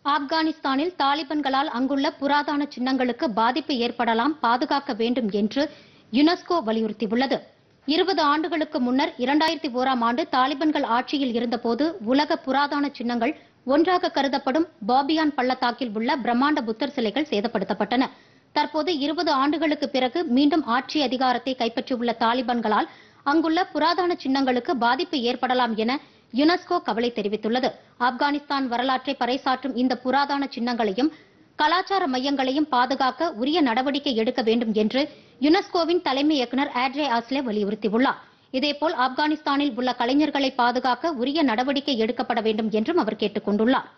ஆப்கானிஸ்தானில் தாலிபான்களால் அங்குள்ள புராதன சின்னங்களுக்கு பாதிப்பு ஏற்படலாம் பாதுகாக்க வேண்டும் என்று யுனெஸ்கோ வலியுறுத்தியுள்ளது இருபது ஆண்டுகளுக்கு முன்னர் இரண்டாயிரத்தி ஓராம் ஆண்டு தாலிபான்கள் ஆட்சியில் இருந்தபோது உலக புராதன சின்னங்கள் ஒன்றாக கருதப்படும் பாபியான் பள்ளத்தாக்கில் உள்ள பிரம்மாண்ட புத்தர் சிலைகள் சேதப்படுத்தப்பட்டன தற்போது இருபது ஆண்டுகளுக்கு பிறகு மீண்டும் ஆட்சி அதிகாரத்தை கைப்பற்றியுள்ள தாலிபான்களால் அங்குள்ள புராதன சின்னங்களுக்கு பாதிப்பு ஏற்படலாம் என யுனெஸ்கோ கவலை தெரிவித்துள்ளது ஆப்கானிஸ்தான் வரலாற்றை பறைசாற்றும் இந்த புராதன சின்னங்களையும் கலாச்சார மையங்களையும் பாதுகாக்க உரிய நடவடிக்கை எடுக்க வேண்டும் என்று யுனெஸ்கோவின் தலைமை இயக்குநர் ஆட்ரே ஆஸ்லே வலியுறுத்தியுள்ளார் இதேபோல் ஆப்கானிஸ்தானில் உள்ள கலைஞர்களை பாதுகாக்க உரிய நடவடிக்கை எடுக்கப்பட வேண்டும் என்றும் அவர் கேட்டுக் கொண்டுள்ளார்